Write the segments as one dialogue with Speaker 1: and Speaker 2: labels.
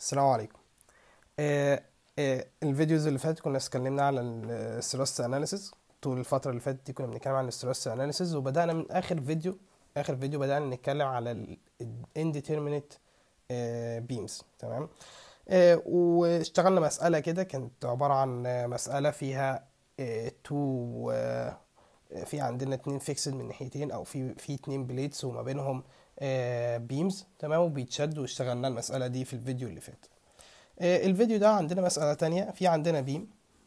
Speaker 1: السلام عليكم آه آه الفيديوز اللي فاتت كنا اتكلمنا على الستريس اناليسيز طول الفترة اللي فاتت دي كنا بنتكلم عن الستريس اناليسيز وبدأنا من آخر فيديو آخر فيديو بدأنا نتكلم على ال indeterminate آه beams تمام آه واشتغلنا مسألة كده كانت عبارة عن آه، مسألة فيها آه تو آه في عندنا اتنين فيكسد من ناحيتين او في في اتنين بليتس وما بينهم بيمز تمام وبيتشدوا واشتغلنا المسألة دي في الفيديو اللي فات آه، الفيديو ده عندنا مسألة تانية في عندنا بيم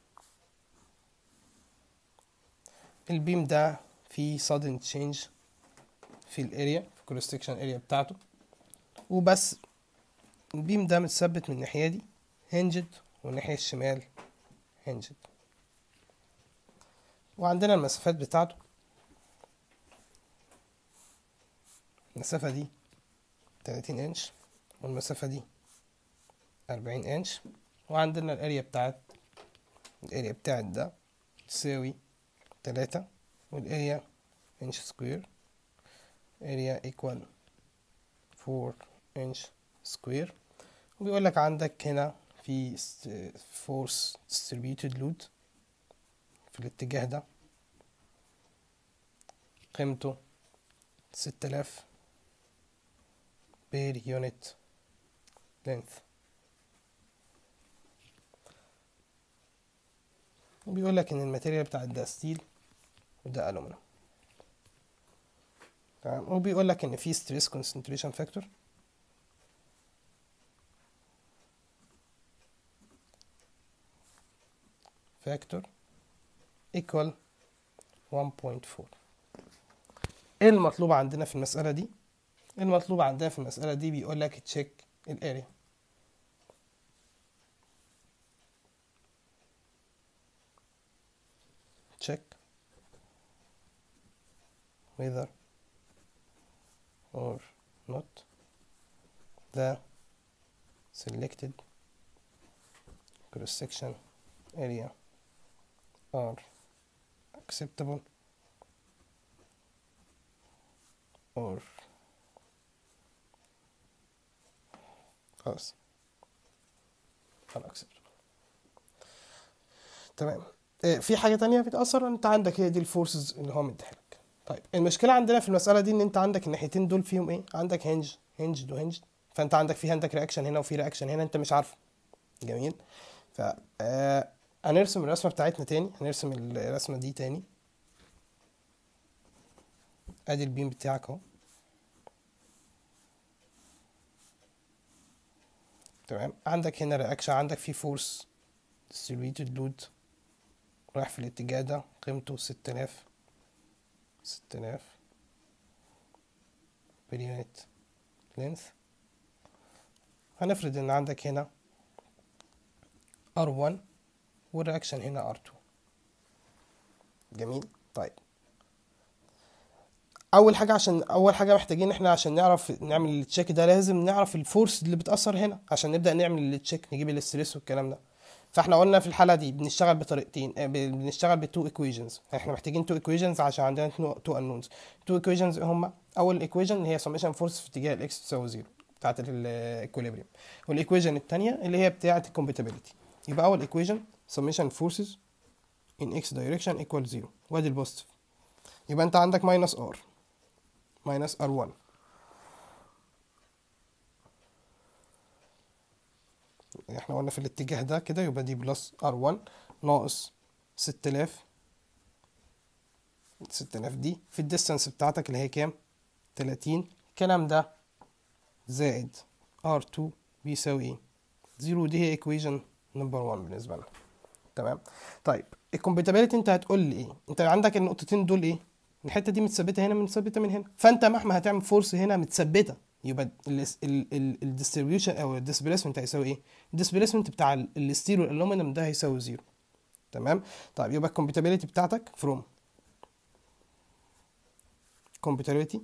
Speaker 1: البيم ده فيه sudden change في الاريا في الكروس سكشن اريا بتاعته وبس البيم ده متثبت من الناحية دي هنجد والناحية الشمال هنجد وعندنا المسافات بتاعته المسافة دي 30 انش والمسافة دي 40 انش وعندنا الاريا بتاعت الاريا بتاعت ده تساوي تلاتة والاريا انش سكوير اريا equal 4 انش سكوير وبيقول لك عندك هنا في فورس distributed load في الاتجاه ده قيمته ستة آلاف بير يونت لينث وبيقول لك ان الماتيريال بتاع ده ستيل وده الومنيوم تمام وبيقول لك ان في ستريس كونسنتريشن فاكتور فاكتور equal 1.4 ايه المطلوب عندنا في المسألة دي المطلوب عندنا في المسألة دي بيقول لك تشيك الاريا check whether or not the selected cross section area are acceptable or خلاص unacceptable تمام آه، في حاجة تانية بتأثر انت عندك هي دي الفورسز اللي هو مديها لك طيب المشكلة عندنا في المسألة دي ان انت عندك الناحيتين دول فيهم ايه عندك هنج هنج وهنج فانت عندك في عندك رياكشن هنا وفي رياكشن هنا انت مش عارفه جميل ف آه، هنرسم الرسمة بتاعتنا تاني هنرسم الرسمة دي تاني ادي البيم بتاعك اهو تمام عندك هنا رياكشن عندك في فورس distributed load رايح في الاتجاه ده قيمته ستة آلاف ستة آلاف per unit length هنفرض ان عندك هنا R1 والرياكشن هنا R2 جميل طيب اول حاجه عشان اول حاجه محتاجين احنا عشان نعرف نعمل التشيك ده لازم نعرف الفورس اللي بتاثر هنا عشان نبدا نعمل التشيك نجيب الاستريس والكلام ده فاحنا قلنا في الحاله دي بنشتغل بطريقتين آه، ب- بنشتغل بتو ايكويشنز احنا محتاجين تو ايكويشنز عشان عندنا تو انونز تو ايكويشنز هما اول ايكويشن هي سميشن فورس في اتجاه الاكس تساوي زيرو بتاعت الايكوليبريم والايكويشن الثانيه اللي هي بتاعه الكومباتيبيليتي يبقى اول ايكويشن سميشن فورسز in x direction equal 0 وادي البوزيتيف يبقى انت عندك minus r minus r1 احنا قلنا في الاتجاه ده كده يبقى دي بلس r1 ناقص 6000 6000 دي في الديستانس بتاعتك اللي هي كام 30 الكلام ده زائد r2 بيساوي ايه 0 دي هي equation نمبر 1 بالنسبه لنا تمام طيب الكومباتيبيليتي انت هتقول لي ايه انت عندك النقطتين دول ايه الحته دي متثبته هنا متثبته من هنا فانت مهما هتعمل فورس هنا متثبته يبقى الديستريبيوشن او الديسبيسمنت هيساوي ايه الديسبيسمنت بتاع ال- الستيل والالومنيوم ده هيساوي زيرو تمام طيب يبقى الكومباتيبيليتي بتاعتك فروم compatibility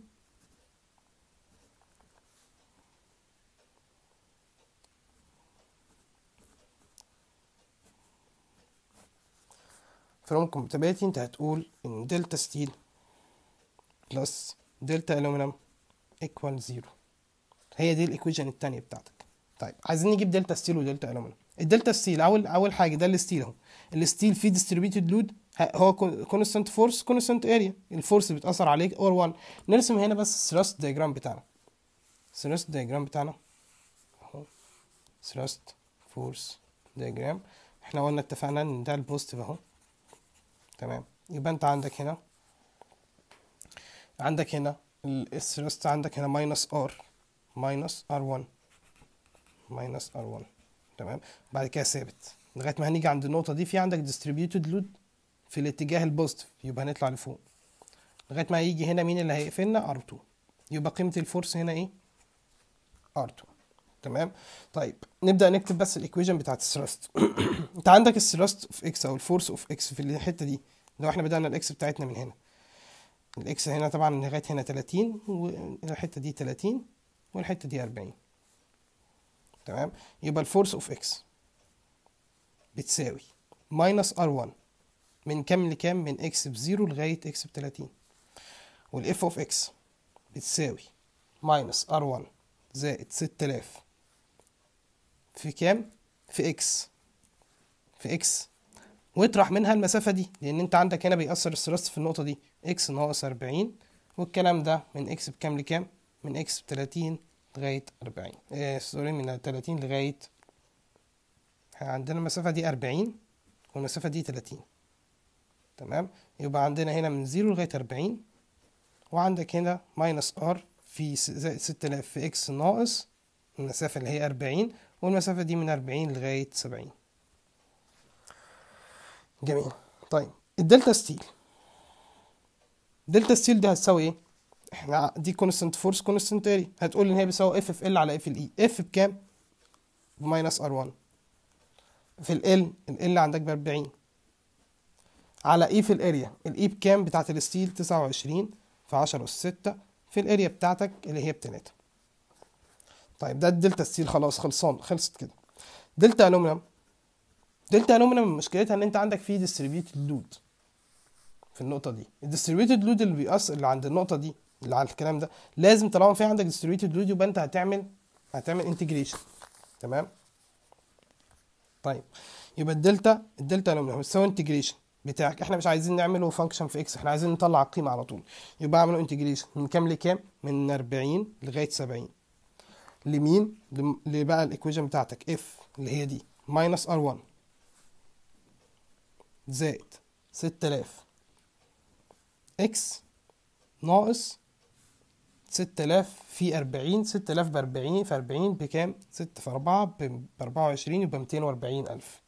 Speaker 1: from compatibility انت هتقول ان دلتا ستيل بلس دلتا الومنيوم equal زيرو هي دي الايكويشن التانية بتاعتك طيب عايزين نجيب دلتا ستيل ودلتا الومنيوم الدلتا ستيل اول اول حاجه ده الستيل اهو الستيل فيه ديستريبيوتد لود هو كونستانت فورس كونستانت اريا الفورس بتاثر عليك اور 1 نرسم هنا بس الثراست دايجرام بتاعنا الثراست دايجرام بتاعنا اهو ثراست فورس دايجرام احنا قلنا اتفقنا ان ده البوزيتيف اهو تمام يبقى انت عندك هنا عندك هنا الثراست عندك هنا ماينس ار ماينس ار 1 ماينس ار 1 تمام بعد كده ثابت لغايه ما هنيجي عند النقطه دي في عندك ديستريبيوتد لود في الاتجاه البوزيتيف يبقى هنطلع لفوق لغايه ما يجي هنا مين اللي هيقفلنا ار2 يبقى قيمه الفورس هنا ايه ار2 تمام طيب نبدا نكتب بس الايكويشن بتاعت الثراست انت عندك الثراست في اكس او الفورس اوف اكس في الحته دي لو احنا بدانا الاكس بتاعتنا من هنا الاكس هنا طبعا لغايه هنا 30 والحته دي 30 والحته دي 40 تمام يبقى الفورس اوف اكس بتساوي ماينس ار 1 من كام لكام من اكس بزيرو لغايه اكس بتلاتين والاف اوف اكس بتساوي ماينس ار 1 زائد ستة آلاف في كام في اكس في اكس واطرح منها المسافة دي لأن أنت عندك هنا بيأثر الثراست في النقطة دي اكس ناقص أربعين والكلام ده من اكس بكام لكام من اكس بتلاتين لغاية أربعين آه سوري من تلاتين لغاية عندنا المسافة دي أربعين والمسافة دي تلاتين تمام يبقى عندنا هنا من زيرو لغاية أربعين وعندك هنا ماينس ار في زائد ستة آلاف في اكس ناقص المسافة اللي هي أربعين والمسافة دي من أربعين لغاية سبعين جميل طيب الدلتا ستيل دلتا ستيل دي هتساوي ايه؟ احنا دي كونستنت فورس كونستنت اري هتقول ان هي بتساوي اف في ال على اف الاي اف بكام؟ بماينس ار 1 في ال ال ال عندك ب 40 على اي في الاريا الاي بكام بتاعت الستيل 29 في 10 اس 6 في الاريا بتاعتك اللي هي بتلاتة طيب ده الدلتا ستيل خلاص خلصان خلصت كده دلتا الومنيوم دلتا الومنيوم مشكلتها ان انت عندك فيه ديستريبيوتد لود في النقطه دي الديستريبيوتد لود اللي بيأثر اللي عند النقطه دي اللي على الكلام ده لازم طالما في عندك ديستريبيوتد لود يبقى انت هتعمل هتعمل انتجريشن تمام طيب يبقى الدلتا الدلتا الومنيوم بتساوي انتجريشن بتاعك احنا مش عايزين نعمله فانكشن في اكس احنا عايزين نطلع القيمه على طول يبقى اعمله انتجريشن من كام لكام من 40 لغايه 70 لمين اللي بقى الايكويشن بتاعتك اف اللي هي دي ماينس ار 1 زائد 6000 اكس ناقص 6000 في 40 6000 ب 40 في 40 بكام 6 في 4 ب 24 يبقى 240000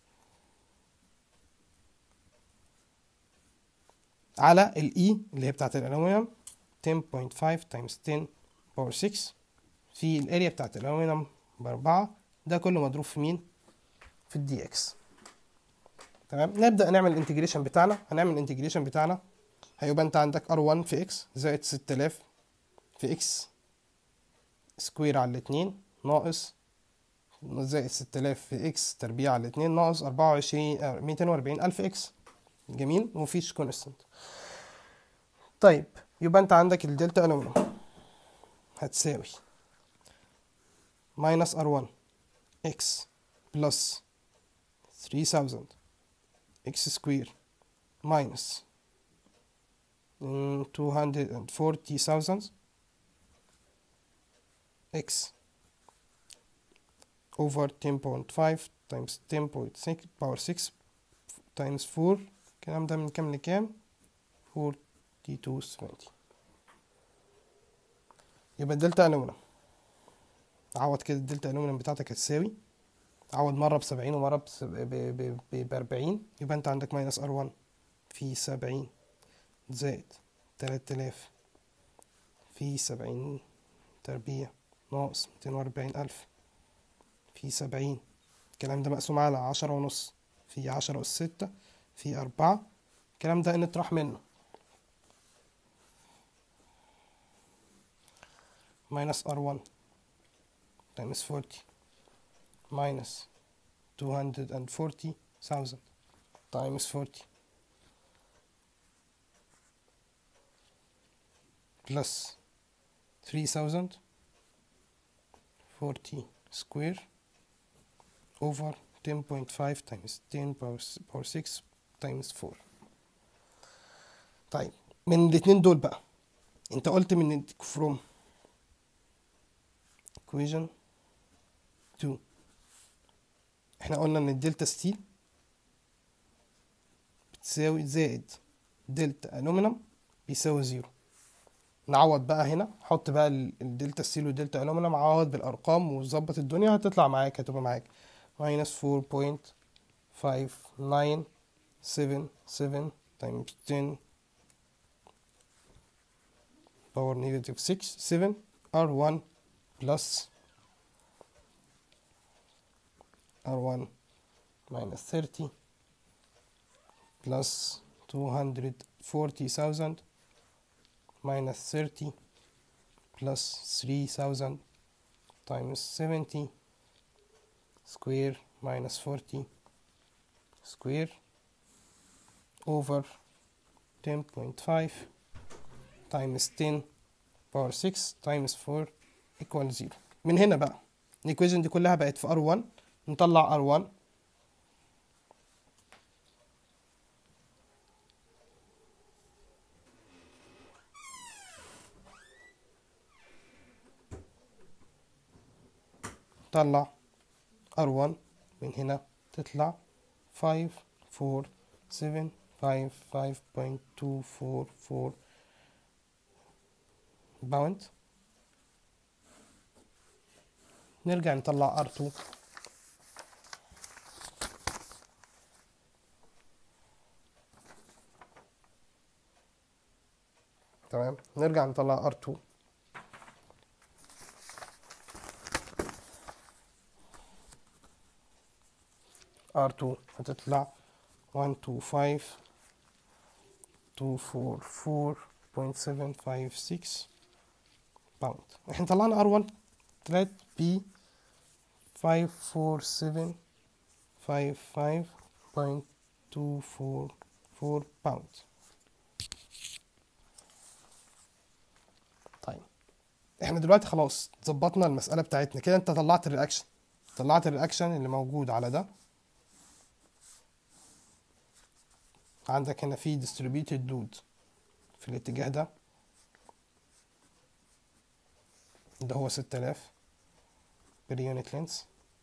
Speaker 1: على الاي اللي هي بتاعت الالومنيوم 10.5 تايمز 10 باور 6 في الاريا بتاعت الالومنيوم بأربعة ده كله مضروب في مين في الدي اكس تمام نبدأ نعمل الانتجريشن بتاعنا هنعمل الانتجريشن بتاعنا هيبقى انت عندك ار1 في اكس زائد 6000 في اكس سكوير على الاتنين ناقص زائد 6000 في اكس تربيع على الاتنين ناقص 24 240 ألف اكس جميل ومفيش كونستنت طيب يبقى انت عندك الدلتا الومنيوم هتساوي minus r1 x plus 3000 x square minus 240,000 x over 10.5 times 10.6 power 6 times 4 الكلام ده من كام لكام 4270 يبقى الدلتا الومنيوم عوض كده الدلتا الومنيوم بتاعتك هتساوي عوض مرة بسبعين ومرة بأربعين يبقى انت عندك ماينس ار 1 في سبعين زائد تلات آلاف في سبعين تربيع ناقص ميتين وأربعين ألف في سبعين الكلام ده مقسوم على عشرة ونص في عشرة أس ستة في أربعة الكلام ده نطرح منه minus R1 times 40 minus 240,000 times 40 plus 3000 40 square over 10.5 times 10 power s- power 6 times 4 طيب من الاتنين دول بقى انت قلت من from equation 2 احنا قلنا ان الدلتا ستيل بتساوي زائد دلتا الومنيوم بيساوي زيرو نعوض بقى هنا حط بقى ال- الدلتا ستيل والدلتا الومنيوم عوض بالارقام وظبط الدنيا هتطلع معاك هتبقى معاك minus 4.5977 times 10 power negative 6 7 R1 plus R1 minus 30 plus 240,000 minus 30 plus 3,000 times 70 square minus 40 square over 10.5 times 10 power 6 times 4 equal 0 من هنا بقى الايكويشن دي كلها بقت في R1 نطلع R1 طلع R1 من هنا تطلع 5 4 7 5 5.244 باوند نرجع نطلع R2 تمام نرجع نطلع R2 R2 هتطلع 125 244.756 باوند احنا طلعنا R1 طلعت ب 547.555.244 باوند طيب احنا دلوقتي خلاص ظبطنا المسألة بتاعتنا كده انت طلعت الرياكشن طلعت الرياكشن اللي موجود على ده عندك هنا في distributed load في الاتجاه ده اللي هو 6000 per unit length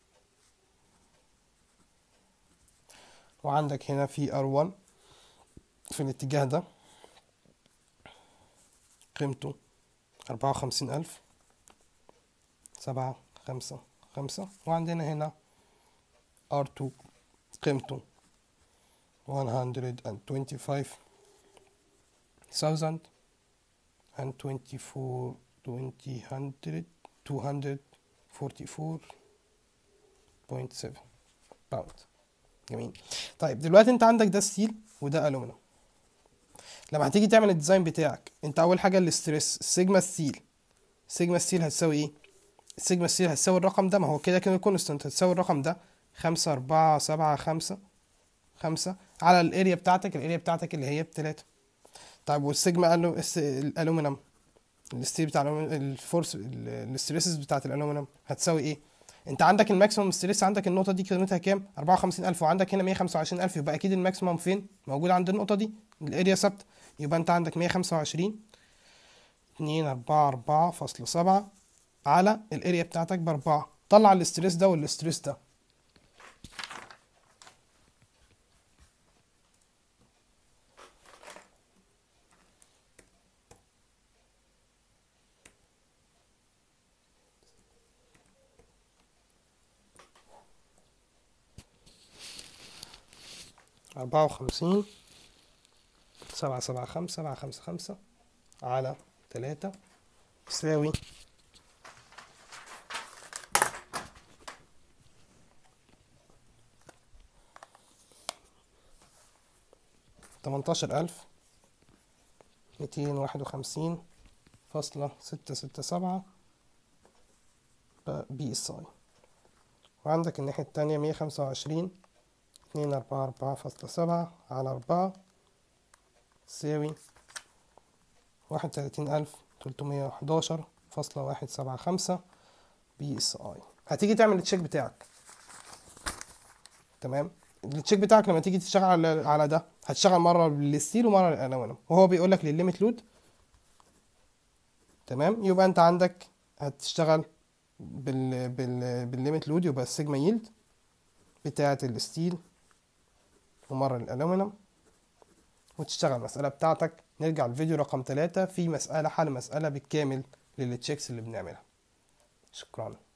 Speaker 1: وعندك هنا في R1 في الاتجاه ده قيمته أربعة وخمسين ألف سبعة خمسة خمسة وعندنا هنا R2 قيمته 125 thousand and 24 200 244.7 باوند جميل طيب دلوقتي انت عندك ده ستيل وده الومنيوم لما هتيجي تعمل الديزاين بتاعك انت اول حاجه الاستريس السيجما ستيل سيجما ستيل هتساوي ايه السيجما ستيل هتساوي الرقم ده ما هو كده كده كونستانت هتساوي الرقم ده خمسة أربعة سبعة خمسة خمسة على الاريا بتاعتك الاريا بتاعتك اللي هي بتلاتة طيب والسيجما قالوا الالومنيوم الستيل بتاع الألومنيوم- الفورس ال- الستريسز بتاعت الالومنيوم هتساوي ايه انت عندك الماكسيموم ستريس عندك النقطه دي قيمتها كام 54000 وعندك هنا 125000 يبقى اكيد الماكسيموم فين موجود عند النقطه دي الاريا ثابته يبقى انت عندك 125 2 4 4 فاصلة 7 على الاريا بتاعتك بأربعة طلع الاستريس ده والاستريس ده أربعة وخمسين سبعة سبعة خمسة سبعة خمسة خمسة على تلاتة تساوي تمنتاشر ألف ميتين واحد وخمسين فاصلة ستة ستة سبعة بي اس اي وعندك الناحية التانية مية خمسة وعشرين اتنين أربعة أربعة فاصلة سبعة على أربعة تساوي واحد وتلاتين ألف تلتمية وحداشر فاصلة واحد سبعة خمسة بي اس اي هتيجي تعمل التشيك بتاعك تمام التشيك بتاعك لما تيجي تشتغل على على ده هتشتغل مره للستيل ومره للالومنيوم وهو بيقول لك للليميت لود تمام يبقى انت عندك هتشتغل بال بال بالليميت لود يبقى السيجما ييلد بتاعه الستيل ومره للالومنيوم وتشتغل المسألة بتاعتك نرجع لفيديو رقم ثلاثة في مسألة حل مسألة بالكامل للتشيكس اللي بنعملها شكرا